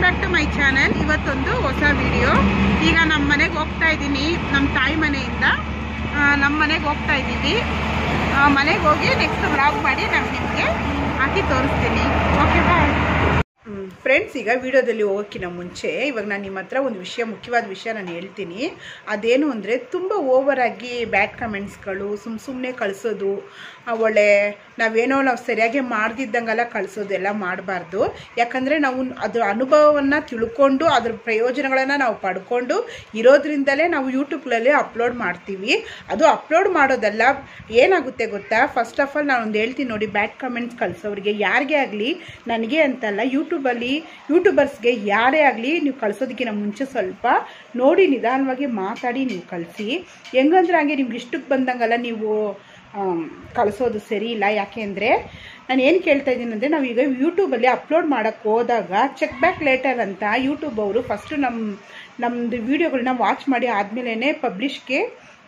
back to my channel ಇವತ್ತೊಂದು ಹೊಸ video ಈಗ ನಮ್ಮ ಮನೆಗೆ ಹೋಗ್ತಾ ಇದ್ದೀನಿ ನಮ್ಮ ತಾಯಿ ಮನೆಯಿಂದ ನಮ್ಮ ಮನೆಗೆ ಹೋಗ್ತಾ ಇದ್ದೀವಿ ಮನೆಗೆ ಹೋಗಿ ನೆಕ್ಸ್ಟ್ ವ್ಲಾಗ್ ಮಾಡಿ ನಾನು ನಿಮಗೆ ಹಾಕಿ ತೋರಿಸ್ತೀನಿ ಓಕೆ ಬಾಯ್ ಫ್ರೆಂಡ್ಸ್ ಈಗ ವಿಡಿಯೋದಲ್ಲಿ ಹೋಗೋಕ್ಕಿಂತ ಮುಂಚೆ ಇವಾಗ ನಾನು ನಿಮ್ಮ ಹತ್ರ ಒಂದು ವಿಷಯ ಮುಖ್ಯವಾದ ವಿಷಯ ನಾನು ಹೇಳ್ತೀನಿ ಅದೇನು ಅಂದರೆ ತುಂಬ ಓವರಾಗಿ ಬ್ಯಾಡ್ ಕಮೆಂಟ್ಸ್ಗಳು ಸುಮ್ಮ ಸುಮ್ಮನೆ ಕಳಿಸೋದು ಆ, ಒಳ್ಳೆ ನಾವೇನೋ ನಾವು ಸರಿಯಾಗಿ ಮಾಡ್ದಿದ್ದಂಗೆಲ್ಲ ಕಳಿಸೋದು ಎಲ್ಲ ಮಾಡಬಾರ್ದು ಯಾಕಂದರೆ ನಾವು ಅದ್ರ ಅನುಭವವನ್ನು ತಿಳ್ಕೊಂಡು ಅದ್ರ ಪ್ರಯೋಜನಗಳನ್ನು ನಾವು ಪಡ್ಕೊಂಡು ಇರೋದ್ರಿಂದಲೇ ನಾವು ಯೂಟ್ಯೂಬ್ಗಳಲ್ಲಿ ಅಪ್ಲೋಡ್ ಮಾಡ್ತೀವಿ ಅದು ಅಪ್ಲೋಡ್ ಮಾಡೋದಲ್ಲ ಏನಾಗುತ್ತೆ ಗೊತ್ತಾ ಫಸ್ಟ್ ಆಫ್ ಆಲ್ ನಾನು ಒಂದು ಹೇಳ್ತೀನಿ ನೋಡಿ ಬ್ಯಾಡ್ ಕಮೆಂಟ್ಸ್ ಕಳಿಸೋರಿಗೆ ಯಾರಿಗೇ ಆಗಲಿ ನನಗೆ ಅಂತಲ್ಲ ಯೂಟ್ಯೂಬಲ್ಲಿ ಯೂಟ್ಯೂಬರ್ಸ್ಗೆ ಯಾರೇ ಆಗಲಿ ನೀವು ಕಳಿಸೋದಕ್ಕಿಂತ ಮುಂಚೆ ಸ್ವಲ್ಪ ನೋಡಿ ನಿಧಾನವಾಗಿ ಮಾತಾಡಿ ನೀವು ಕಳಿಸಿ ಹೆಂಗಂದ್ರೆ ಹಂಗೆ ನಿಮ್ಗೆ ಇಷ್ಟಕ್ಕೆ ಬಂದಂಗೆಲ್ಲ ನೀವು ಆಮ್, ಕಳಿಸೋದು ಸರಿ ಇಲ್ಲ ಯಾಕೆ ಅಂದರೆ ನಾನು ಏನು ಕೇಳ್ತಾ ಇದ್ದೀನಿ ಅಂದರೆ ನಾವೀಗ ಯೂಟ್ಯೂಬಲ್ಲಿ ಅಪ್ಲೋಡ್ ಮಾಡೋಕ್ಕೆ ಹೋದಾಗ ಚೆಕ್ ಬ್ಯಾಕ್ ಲೇಟರ್ ಅಂತ ಯೂಟ್ಯೂಬ್ ಅವರು ಫಸ್ಟು ನಮ್ಮ ನಮ್ಮದು ವೀಡಿಯೋಗಳನ್ನ ವಾಚ್ ಮಾಡಿ ಆದಮೇಲೆ ಪಬ್ಲಿಷ್ಗೆ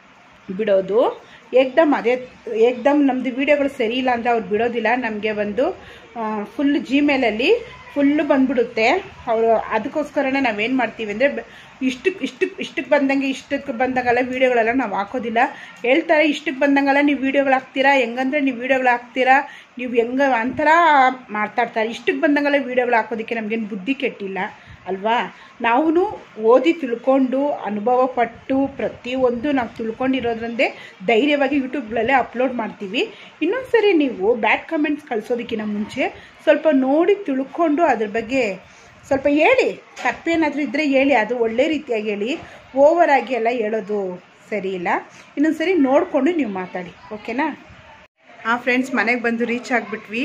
ಬಿಡೋದು ಏಕ್ದಮ್ ಅದೇ ಏಕ್ದಮ್ ನಮ್ಮದು ವೀಡಿಯೋಗಳು ಸರಿ ಇಲ್ಲ ಅಂದರೆ ಅವ್ರು ಬಿಡೋದಿಲ್ಲ ನಮಗೆ ಒಂದು ಫುಲ್ ಜಿಮೇಲಲ್ಲಿ ಫುಲ್ಲು ಬಂದ್ಬಿಡುತ್ತೆ ಅವರು ಅದಕ್ಕೋಸ್ಕರನೇ ನಾವೇನು ಮಾಡ್ತೀವಿ ಅಂದರೆ ಇಷ್ಟಕ್ಕೆ ಇಷ್ಟಕ್ಕೆ ಇಷ್ಟಕ್ಕೆ ಬಂದಂಗೆ ಇಷ್ಟಕ್ಕೆ ಬಂದಾಗೆಲ್ಲ ವೀಡಿಯೋಗಳೆಲ್ಲ ನಾವು ಹಾಕೋದಿಲ್ಲ ಹೇಳ್ತಾರೆ ಇಷ್ಟಕ್ಕೆ ಬಂದಂಗೆಲ್ಲ ನೀವು ವೀಡಿಯೋಗಳು ಹಾಕ್ತೀರಾ ಹೆಂಗಂದ್ರೆ ನೀವು ವೀಡಿಯೋಗಳು ಹಾಕ್ತೀರಾ ನೀವು ಹೆಂಗೆ ಒಂಥರ ಮಾತಾಡ್ತಾರೆ ಇಷ್ಟಕ್ಕೆ ಬಂದಂಗೆಲ್ಲ ವೀಡಿಯೋಗಳು ಹಾಕೋದಕ್ಕೆ ನಮಗೇನು ಬುದ್ಧಿ ಕೆಟ್ಟಿಲ್ಲ ಅಲ್ವಾ ನಾವು ಓದಿ ತಿಳ್ಕೊಂಡು ಅನುಭವ ಪಟ್ಟು ಪ್ರತಿಯೊಂದು ನಾವು ತಿಳ್ಕೊಂಡಿರೋದ್ರಂದೇ ಧೈರ್ಯವಾಗಿ ಯೂಟ್ಯೂಬ್ಗಳಲ್ಲೇ ಅಪ್ಲೋಡ್ ಮಾಡ್ತೀವಿ ಇನ್ನೊಂದು ಸರಿ ನೀವು ಬ್ಯಾಡ್ ಕಮೆಂಟ್ಸ್ ಕಳಿಸೋದಕ್ಕಿಂತ ಮುಂಚೆ ಸ್ವಲ್ಪ ನೋಡಿ ತಿಳ್ಕೊಂಡು ಅದ್ರ ಬಗ್ಗೆ ಸ್ವಲ್ಪ ಹೇಳಿ ತಪ್ಪೇನಾದರೂ ಇದ್ದರೆ ಹೇಳಿ ಅದು ಒಳ್ಳೆ ರೀತಿಯಾಗಿ ಹೇಳಿ ಓವರ್ ಆಗಿ ಎಲ್ಲ ಹೇಳೋದು ಸರಿ ಇಲ್ಲ ಇನ್ನೊಂದು ಸರಿ ನೋಡಿಕೊಂಡು ನೀವು ಮಾತಾಡಿ ಓಕೆನಾ ಹಾಂ ಫ್ರೆಂಡ್ಸ್ ಮನೆಗೆ ಬಂದು ರೀಚ್ ಆಗಿಬಿಟ್ವಿ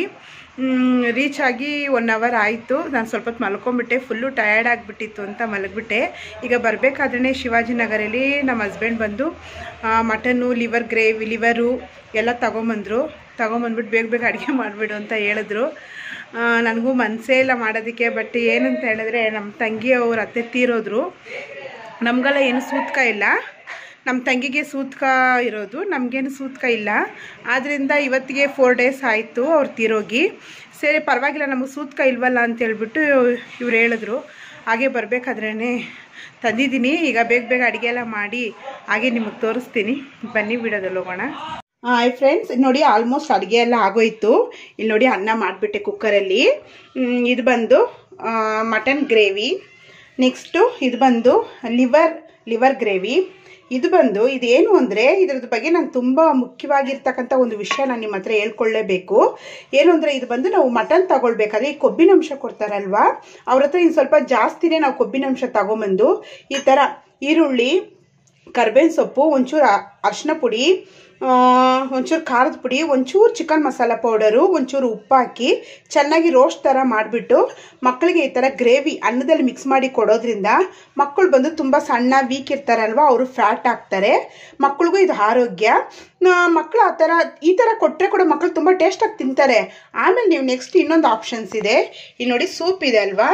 ರೀಚ್ ಆಗಿ ಒನ್ ಅವರ್ ಆಯಿತು ನಾನು ಸ್ವಲ್ಪ ಹೊತ್ತು ಮಲ್ಕೊಂಬಿಟ್ಟೆ ಫುಲ್ಲು ಟಯರ್ಡ್ ಆಗಿಬಿಟ್ಟಿತ್ತು ಅಂತ ಮಲಗಿಬಿಟ್ಟೆ ಈಗ ಬರಬೇಕಾದ್ರೆ ಶಿವಾಜಿನಗರಲ್ಲಿ ನಮ್ಮ ಹಸ್ಬೆಂಡ್ ಬಂದು ಮಟನ್ನು ಲಿವರ್ ಗ್ರೇವಿ ಲಿವರು ಎಲ್ಲ ತೊಗೊಂಬಂದರು ತೊಗೊಂಬಂದ್ಬಿಟ್ಟು ಬೇಗ ಬೇಗ ಅಡುಗೆ ಮಾಡಿಬಿಡು ಅಂತ ಹೇಳಿದ್ರು ಆ, ನನಗೂ ಮನಸ್ಸೇ ಇಲ್ಲ ಮಾಡೋದಕ್ಕೆ ಬಟ್ ಏನಂತ ಹೇಳಿದ್ರೆ ನಮ್ಮ ತಂಗಿ ಅವ್ರ ಅತ್ತೆ ತೀರೋದ್ರು ನಮಗೆಲ್ಲ ಏನು ಸೂತ್ಕ ಇಲ್ಲ ನಮ್ಮ ತಂಗಿಗೆ ಸೂತ್ಕ ಇರೋದು ನಮಗೇನು ಸೂತ್ಕ ಇಲ್ಲ ಆದ್ದರಿಂದ ಇವತ್ತಿಗೆ ಫೋರ್ ಡೇಸ್ ಆಯಿತು ಅವ್ರು ತೀರೋಗಿ ಸರಿ ಪರವಾಗಿಲ್ಲ ನಮಗೆ ಸೂತ್ಕ ಇಲ್ವಲ್ಲ ಅಂತ ಹೇಳ್ಬಿಟ್ಟು ಇವ್ರು ಹೇಳಿದ್ರು ಹಾಗೆ ಬರಬೇಕಾದ್ರೇ ತಂದಿದ್ದೀನಿ ಈಗ ಬೇಗ ಬೇಗ ಅಡುಗೆ ಎಲ್ಲ ಮಾಡಿ ಹಾಗೆ ನಿಮಗೆ ತೋರಿಸ್ತೀನಿ ಬನ್ನಿ ಬಿಡೋದಲ್ಲಿ ಹೋಗೋಣ ಹಾಯ್ ಫ್ರೆಂಡ್ಸ್ ನೋಡಿ ಆಲ್ಮೋಸ್ಟ್ ಅಡುಗೆ ಎಲ್ಲ ಆಗೋಯ್ತು ಇಲ್ಲಿ ನೋಡಿ ಅನ್ನ ಮಾಡಿಬಿಟ್ಟೆ ಕುಕ್ಕರಲ್ಲಿ ಮ್, ಇದು ಬಂದು ಮಟನ್ ಗ್ರೇವಿ ನೆಕ್ಸ್ಟು ಇದು ಬಂದು ಲಿವರ್ ಲಿವರ್ ಗ್ರೇವಿ ಇದು ಬಂದು ಇದೇನು ಅಂದರೆ ಇದ್ರದ್ದು ಬಗ್ಗೆ ನಾನು ತುಂಬ ಮುಖ್ಯವಾಗಿರ್ತಕ್ಕಂಥ ಒಂದು ವಿಷಯ ನಾನು ನಿಮ್ಮ ಹತ್ರ ಹೇಳ್ಕೊಳ್ಳೇಬೇಕು ಏನು ಅಂದರೆ ಇದು ಬಂದು ನಾವು ಮಟನ್ ತಗೊಳ್ಬೇಕಾದ್ರೆ ಈ ಕೊಬ್ಬಿನಂಶ ಕೊಡ್ತಾರಲ್ವಾ ಅವ್ರ ಹತ್ರ ಇನ್ನು ಸ್ವಲ್ಪ ಜಾಸ್ತಿನೇ ನಾವು ಕೊಬ್ಬಿನಂಶ ತಗೊಂಬಂದು ಈ ಥರ ಈರುಳ್ಳಿ ಕರ್ಬೇವಿನ ಸೊಪ್ಪು ಒಂಚೂರು ಅ- ಅರಿಶಿನ ಪುಡಿ ಆ, ಒಂಚೂರು ಖಾರದ ಪುಡಿ ಒಂಚೂರು ಚಿಕನ್ ಮಸಾಲ ಪೌಡರು ಒಂಚೂರು ಉಪ್ಪು ಹಾಕಿ ಚೆನ್ನಾಗಿ ರೋಸ್ಟ್ ಥರ ಮಾಡಿಬಿಟ್ಟು ಮಕ್ಕಳಿಗೆ ಈ ಥರ ಗ್ರೇವಿ ಅನ್ನದಲ್ಲಿ ಮಿಕ್ಸ್ ಮಾಡಿ ಕೊಡೋದ್ರಿಂದ ಮಕ್ಕಳು ಬಂದು ತುಂಬ ಸಣ್ಣ ವೀಕ್ ಇರ್ತಾರಲ್ವ ಅವರು ಫ್ಯಾಟ್ ಆಗ್ತಾರೆ ಮಕ್ಕಳಿಗೂ ಇದು ಆರೋಗ್ಯ ಮಕ್ಕಳು ಆ ಥರ ಈ ಥರ ಕೊಟ್ಟರೆ ಕೂಡ ಮಕ್ಕಳು ತುಂಬ ಟೇಸ್ಟಾಗಿ ತಿಂತಾರೆ ಆಮೇಲೆ ನೀವು ನೆಕ್ಸ್ಟ್ ಇನ್ನೊಂದು ಆಪ್ಷನ್ಸ್ ಇದೆ ಇಲ್ಲಿ ನೋಡಿ ಸೂಪ್ ಇದೆ ಅಲ್ವಾ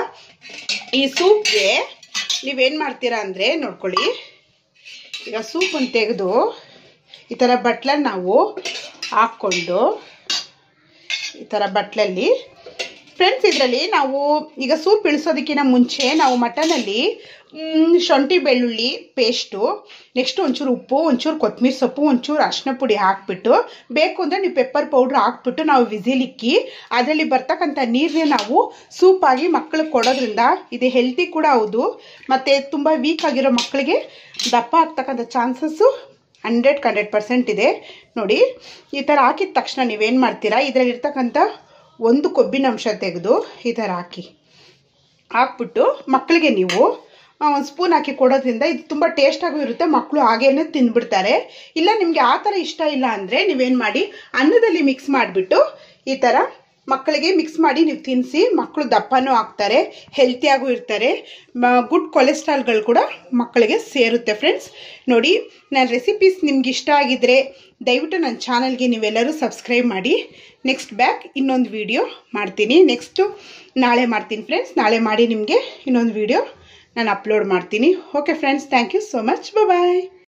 ಈ ಸೂಪ್ಗೆ ನೀವೇನು ಮಾಡ್ತೀರಾ ಅಂದರೆ ನೋಡ್ಕೊಳ್ಳಿ ಈಗ ಸೂಪನ್ನು ತೆಗೆದು ಈ ಥರ ಬಟ್ಲಲ್ಲಿ ನಾವು ಹಾಕ್ಕೊಂಡು ಈ ಥರ ಬಟ್ಲಲ್ಲಿ ಫ್ರೆಂಡ್ಸ್ ಇದರಲ್ಲಿ ನಾವು ಈಗ ಸೂಪ್ ಇಳಿಸೋದಕ್ಕಿಂತ ಮುಂಚೆ ನಾವು ಮಟನಲ್ಲಿ ಮ್, ಶುಂಠಿ ಬೆಳ್ಳುಳ್ಳಿ ಪೇಸ್ಟು ನೆಕ್ಸ್ಟ್ ಒಂಚೂರು ಉಪ್ಪು ಒಂಚೂರು ಕೊತ್ತಂಬರಿ ಸೊಪ್ಪು ಒಂಚೂರು ಅರಿಶಿನ ಪುಡಿ ಹಾಕ್ಬಿಟ್ಟು ಬೇಕು ಅಂದರೆ ನೀವು ಪೆಪ್ಪರ್ ಪೌಡ್ರ್ ಹಾಕ್ಬಿಟ್ಟು ನಾವು ವಿಸಿಲಿಕ್ಕಿ ಅದರಲ್ಲಿ ಬರ್ತಕ್ಕಂಥ ನೀರನ್ನೇ ನಾವು ಸೂಪಾಗಿ ಮಕ್ಕಳಿಗೆ ಕೊಡೋದ್ರಿಂದ ಇದು ಹೆಲ್ತಿ ಕೂಡ ಹೌದು ಮತ್ತು ತುಂಬ ವೀಕ್ ಆಗಿರೋ ಮಕ್ಕಳಿಗೆ ದಪ್ಪ ಆಗ್ತಕ್ಕಂಥ ಚಾನ್ಸಸ್ಸು ಹಂಡ್ರೆಡ್ ಹಂಡ್ರೆಡ್ ಪರ್ಸೆಂಟ್ ಇದೆ ನೋಡಿ ಈ ಥರ ಹಾಕಿದ ತಕ್ಷಣ ನೀವೇನು ಮಾಡ್ತೀರಾ ಇದರಲ್ಲಿರ್ತಕ್ಕಂಥ ಒಂದು ಕೊಬ್ಬಿನ ಅಂಶ ತೆಗೆದು ಈ ಥರ ಹಾಕಿ ಹಾಕ್ಬಿಟ್ಟು ಮಕ್ಕಳಿಗೆ ನೀವು ಒಂದು ಸ್ಪೂನ್ ಹಾಕಿ ಕೊಡೋದ್ರಿಂದ ಇದು ತುಂಬ ಟೇಸ್ಟಾಗೂ ಇರುತ್ತೆ ಮಕ್ಕಳು ಹಾಗೇನೆ ತಿಂದ್ಬಿಡ್ತಾರೆ ಇಲ್ಲ ನಿಮಗೆ ಆ ಥರ ಇಷ್ಟ ಇಲ್ಲ ಅಂದರೆ ನೀವೇನು ಮಾಡಿ ಅನ್ನದಲ್ಲಿ ಮಿಕ್ಸ್ ಮಾಡಿಬಿಟ್ಟು ಈ ಥರ ಮಕ್ಕಳಿಗೆ ಮಿಕ್ಸ್ ಮಾಡಿ ನೀವು ತಿನ್ನಿಸಿ ಮಕ್ಕಳು ದಪ್ಪನೂ ಆಗ್ತಾರೆ ಹೆಲ್ತಿಯಾಗೂ ಇರ್ತಾರೆ ಗುಡ್ ಕೊಲೆಸ್ಟ್ರಾಲ್ಗಳು ಕೂಡ ಮಕ್ಕಳಿಗೆ ಸೇರುತ್ತೆ ಫ್ರೆಂಡ್ಸ್ ನೋಡಿ ನನ್ನ ರೆಸಿಪೀಸ್ ನಿಮ್ಗೆ ಇಷ್ಟ ಆಗಿದ್ರೆ ದಯವಿಟ್ಟು ನನ್ನ ಚಾನಲ್ಗೆ ನೀವೆಲ್ಲರೂ ಸಬ್ಸ್ಕ್ರೈಬ್ ಮಾಡಿ ನೆಕ್ಸ್ಟ್ ಬ್ಯಾಕ್ ಇನ್ನೊಂದು ವಿಡಿಯೋ ಮಾಡ್ತೀನಿ ನೆಕ್ಸ್ಟು ನಾಳೆ ಮಾಡ್ತೀನಿ ಫ್ರೆಂಡ್ಸ್ ನಾಳೆ ಮಾಡಿ ನಿಮಗೆ ಇನ್ನೊಂದು ವಿಡಿಯೋ ನಾನು ಅಪ್ಲೋಡ್ ಮಾಡ್ತೀನಿ okay friends thank you so much bye